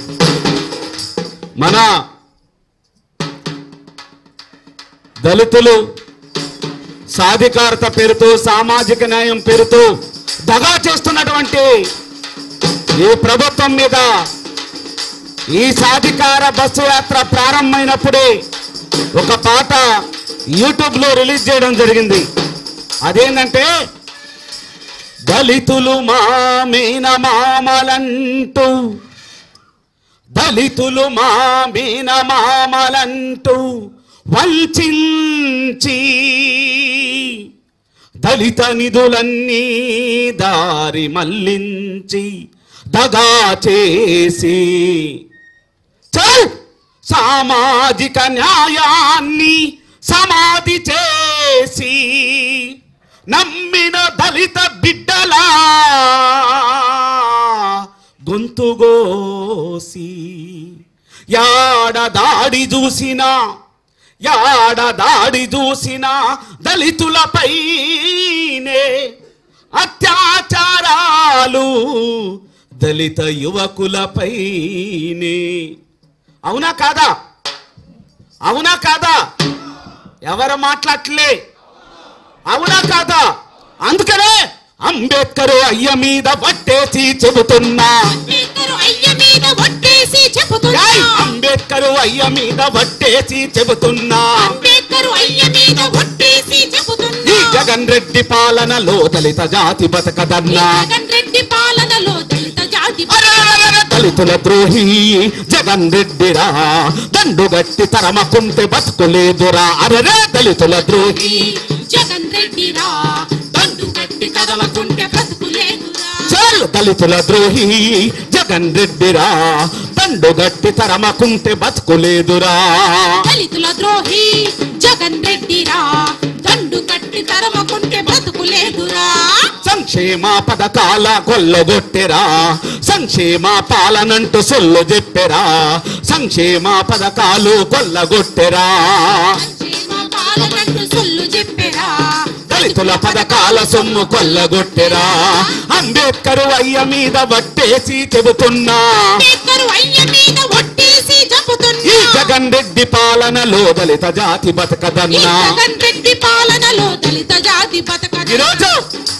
మన దళితులు సాధికారత పేరుతో సామాజిక న్యాయం పేరుతో దగా చేస్తున్నటువంటి ఈ ప్రభుత్వం మీద ఈ సాధికార బస్సు యాత్ర ప్రారంభమైనప్పుడే ఒక పాట యూట్యూబ్ లో రిలీజ్ చేయడం జరిగింది అదేంటంటే దళితులు మా మీన మామలంటూ దళితులు మా మీన మామలంటూ వంచి దళిత నిధులన్నీ దారి మళ్ళించి దగా చేసి చల్ సామాజిక న్యాయాన్ని సమాధి చేసి నమ్మిన దళిత బిడ్డలా గొంతుగోసి యాడ దాడి చూసినా యాడ దాడి చూసినా దళితులపైనే అత్యాచారాలు దళిత యువకులపైనే అవునా కాదా అవునా కాదా ఎవరు మాట్లాడలే అవునా కాదా అందుకనే అంబేద్కర్ అయ్య మీద పట్టేసి చెబుతున్నా అంబేద్కర్ అయ్య మీద ఒట్టేసి చెబుతున్నా ఏయ్! అంబేద్కర్ అయ్య మీద పట్టేసి చెబుతున్నా అంబేద్కర్ అయ్య మీద ఒట్టేసి ఈ చెబుతున్నా జగన్ రెడ్డి పాలనలో దళిత జాతి బతకదన్నా జగన్ రెడ్డి పాలనలో దళిత జాతి అరెరెరెరె! దళితుల ద్రోహి జగన్ రెడ్డిరా దండుగట్టి తరమకుంటే బతుకులేదురా అరరే దళితుల ద్రోహి జగన్ రెడ్డి రా దండు కట్టి కదలకుంటే బ్రతుకులేదురా చాలు దళితుల ద్రోహి జగన్ రెడ్డిరా దండుగట్టి తరమకుంటే బతుకులేదురా దళితుల ద్రోహి జగన్ రెడ్డి రా దండు కట్టి తరమకుంటే బ్రతుకులేదురా సంక్షేమ పథకాల కొల్లగొట్టెరా సంక్షేమ పాలనంటూ సొల్లు చెప్పెరా సంక్షేమ పథకాలు కొల్లగొట్టెరా సంక్షేమ పాలనంటూ సొల్లు చెప్పెరా దళితుల పథకాల సొమ్ము కొల్లగొట్టెరా అంబేద్కర్ అయ్య మీద వట్టేసి చెబుతున్నా అంబేద్కర్ అయ్య మీద ఒట్టేసి ఈ చెబుతున్నా జగన్ రెడ్డి పాలనలో దళిత జాతి ఈ బతకదన్నా జగన్ రెడ్డి పాలనలో దళిత జాతి బతక ఈరోజు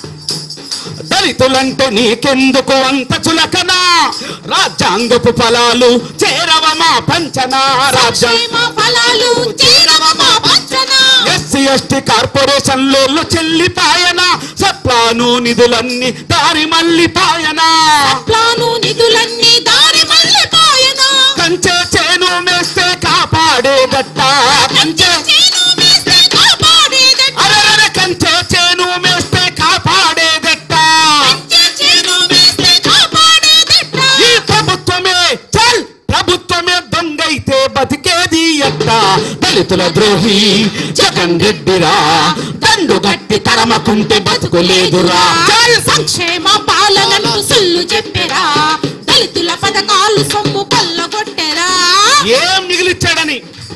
దళితులంటే నీకెందుకు అంత చులకనా రాజ్యాంగపు ఫలాలు చేరవమా పంచనా రాజ్యాంగ సంక్షేమ ఫలాలు చేరవ మా వంచన ఎస్సీ ఎస్టీ కార్పొరేషన్లో చెల్లిపాయన సప్లాను నిధులన్నీ దారి మళ్ళీ పాయనా ప్లాను నిధులన్నీ దారి మళ్ళీపోయెనా కంచె చేను మేస్తే కాపాడేదట్ట కంచె చేను వేస్తే కాపాడేదట్ట. అరరర కంచె చేను మేస్తే కాపాడేదట్ట కంచె చేను వేస్తే కాపాడేదట్ట. ఈ ప్రభుత్వమే చల్ ప్రభుత్వమే దొంగైతే బతికేది ఎట్ట దళితుల ద్రోహి జగన్ రెడ్డిరా దండు గట్టి తరమకుంటే బతుకులేదురా చల్ సంక్షేమ పాలనను సుల్లు చెప్పెరా దళితుల పథకాలు సొమ్ము కొల్లగొట్టెరా ఏం మిగిలిచ్చాడని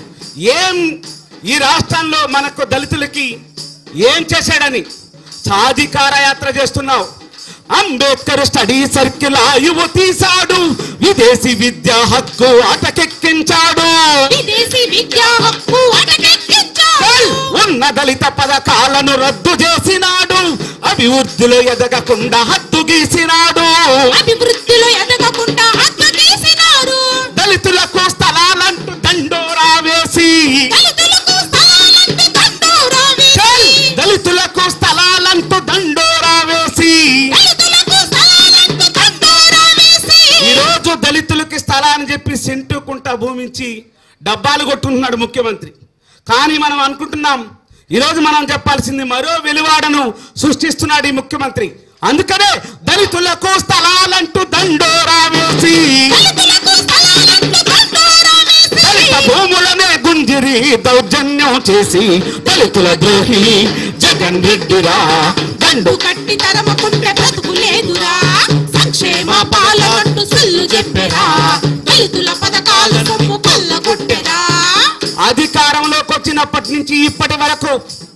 ఏం ఈ రాష్ట్రంలో మనకు దళితులకి ఏం చేశాడని సాధికార యాత్ర చేస్తున్నావు అంబేద్కర్ స్టడీ సర్కిల్ ఆయువు తీశాడు విదేశీ విద్యా హక్కు అటకెక్కించాడు విదేశీ విద్యా హక్కు అటకెక్కించాడు ఏయ్! ఉన్న దళిత పథకాలను రద్దు చేసినాడు అభివృద్ధిలో ఎదగకుండా హద్దు గీసినాడు అభివృద్ధిలో ఎదగకుండా హద్దు తీసినారు దళితులకు స్థలాలంటూ దండోరా వేసి దళితులకు స్థలాలంటూ దండోరా చల్! వేసి దళితులకు స్థలాలంటూ దండోరా వేసి దళితులకు స్థలాలంటూ దండోరా వేసి ఈ రోజు దళితులకి స్థలాన్ని చెప్పి సెంటు కుంట భూమించి డబ్బాలు కొట్టుకుంటున్నాడు ముఖ్యమంత్రి కానీ మనం అనుకుంటున్నాం ఈరోజు మనం చెప్పాల్సింది మరో వెలువాడను సృష్టిస్తున్నాడు ఈ ముఖ్యమంత్రి అందుకనే దళితులకు స్థలాలంటూ దండోరా వేసి దళితులకు స్థలాలంటూ దండోరా వేసి దళిత భూములనే గుంజిరి దౌర్జన్యం చేసి దళితుల ద్రోహి జగన్ రెడ్డిరా దండు కట్టి తరమకుంటే బ్రతుకులేదురా సంక్షేమ పాలనంటూ సుల్లు చెప్పెరా దళితుల పథకాల సొమ్ము కొల్లగొట్టెరా అధికారంలోకి వచ్చినప్పటి నుంచి ఇప్పటి వరకు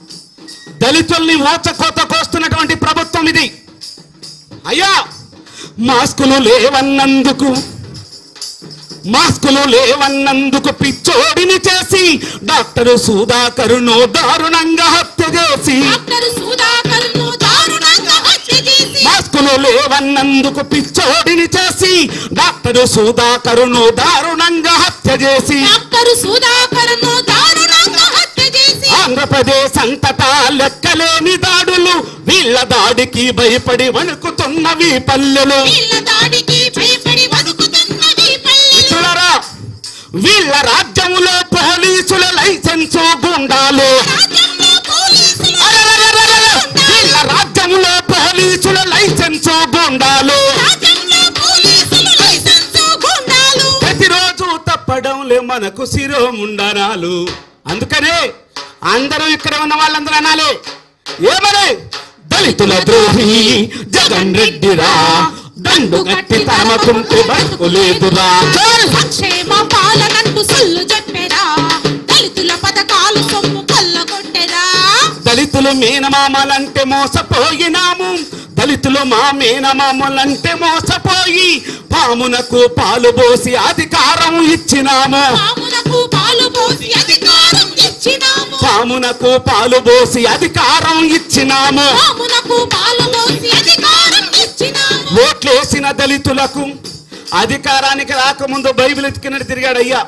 దళితుల్ని ఓచకోత కోస్తున్నటువంటి ప్రభుత్వం ఇది అయ్యా మాస్కులు లేవన్నందుకు మాస్కులు లేవన్నందుకు పిచ్చోడిని చేసి డాక్టర్ సుధాకరును దారుణంగా హత్య చేసి డాక్టర్ సుధాకర్ను దారుణంగా హత్య చేసి మాస్కులు లేవన్నందుకు పిచ్చోడిని చేసి డాక్టర్ సుధాకరును దారుణంగా హత్య చేసి డాక్టర్ సుధాకర్ను దారుణంగా హత్య చేసి ఆంధ్రప్రదేశ్ అంతటా లెక్కలేని దాడులు వీళ్ళ దాడికి భయపడి వణుకుతున్నవి పల్లెలు వీళ్ళ దాడికి భయపడి బతుకుతున్నది పల్లెలు మిత్రులారా, వీళ్ళ రాజ్యములో పోలీసుల లైసెన్సు గుండాలు రాజ్యంలో పోలీసులు అరెరెరెరెరెరె! వీళ్ళ రాజ్యములో పోలీసుల లైసెన్సు గుండాలు రాజ్యంలో పోలీసులు లైసెన్సు గుండాలు ప్రతిరోజు తప్పడంలే మనకు శిరోముండనాలు అందుకనే అందరూ ఇక్కడ ఉన్న వాళ్ళందరూ అనాలి ఏమని దళితుల ద్రోహి జగన్ రెడ్డిరా దండు కట్టి తరమకుంటే బతుకులేదురా చల్! సంక్షేమ పాలనంటూ సొల్లు చెప్పెరా దళితుల పథకాలు సొమ్ము కొల్లగొట్టెరా దళితులు మేనమామలంటే మోసపోయినాము దళితులు మా మేనమామలంటే మోసపోయి పామునకు పాలు పోసి అధికారం ఇచ్చినాము పాములకు పాలు పోసి అధికారం ఇచ్చినాము పామునకు పాలు పోసి అధికారం ఇచ్చినాము పాములకు పాలు పోసి అధికారం ఇచ్చినాము ఓట్లేసిన దళితులకు అధికారానికి రాకముందు బైబిల్ ఎత్తుకున్నట్టు తిరిగాడు అయ్యా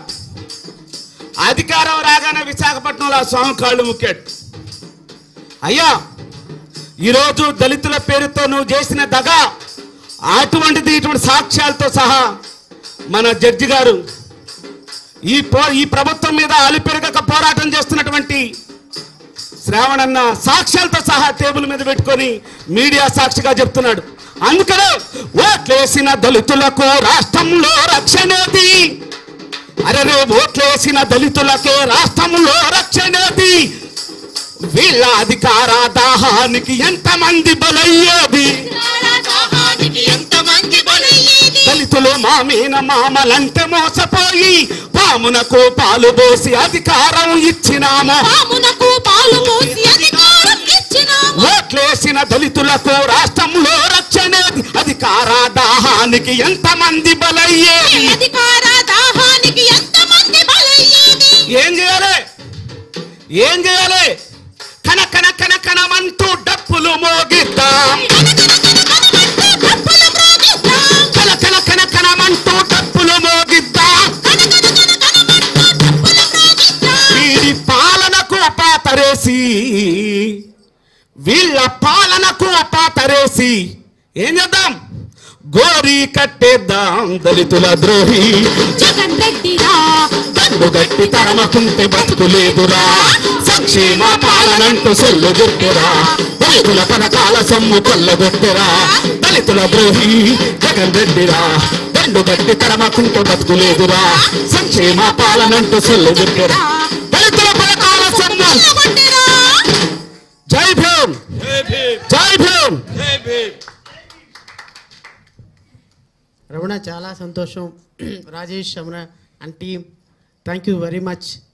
అధికారం రాగానే విశాఖపట్నంలో ఆ స్వామి కాళ్ళు ముక్కాడు అయ్యా ఈరోజు దళితుల పేరుతో నువ్వు చేసిన దగ అటువంటిది ఇటువంటి సాక్ష్యాలతో సహా మన జడ్జి గారు ఈ పో ఈ ప్రభుత్వం మీద అలిపెరగక పోరాటం చేస్తున్నటువంటి శ్రావణన్న సాక్ష్యాలతో సహా టేబుల్ మీద పెట్టుకొని మీడియా సాక్షిగా చెప్తున్నాడు అందుకనే ఓట్లేసిన దళితులకు రాష్ట్రంలో రక్షణేది అరే రే ఓట్లేసిన దళితులకే రాష్ట్రంలో రక్షణేది వీళ్ళ అధికార దాహానికి ఎంతమంది బలయ్యేది దాహానికి ఎంతమంది బలయ్యేది దళితులు మా మీన మామలంటే మోసపోయి పామునకు పాలు పోసి అధికారం ఇచ్చినాము పామునకు పాలు పోసి అధికారం ఇచ్చినాము ఓట్లేసిన దళితులకు రాష్ట్రంలో రక్షణేది అధికార దాహానికి ఎంతమంది బలయ్యేది అధికార దాహానికి ఎంతమంది బలయ్యేది ఏం చేయాలి ఏం చేయాలి కన కన కన కనమంటూ డప్పులు మోగిద్దాం డప్పులు మ్రోగిద్దాం. కన కన కన కనమంటూ డప్పులు మోగిద్దాం డప్పులు మ్రోగిద్దాం. వీడి పాలనకు పాతరేసి వీళ్ళ పాలనకు పాతరేసి ఏం చేద్దాం గోరి కట్టేద్దాం దళితుల ద్రోహి జగన్ రెడ్డిరా దండు గట్టి తరమకుంటే బతుకులేదురా సంక్షేమ పాలనంటూ సొల్లు గుర్తురా దళితుల పథకాల సొమ్ము కొల్లగొట్టురా దళితుల ద్రోహి జగన్ రెడ్డిరా దండు గట్టి తరమకుంటే బతుకులేదురా సంక్షేమ పాలనంటూ సొల్లు గుర్తురా దళితుల పథకాల సొమ్ము కొల్లగొట్టెరా. జై భీమ్ జై భీమ్ రమణ చాలా సంతోషం Rajesh Ramana and team thank you very much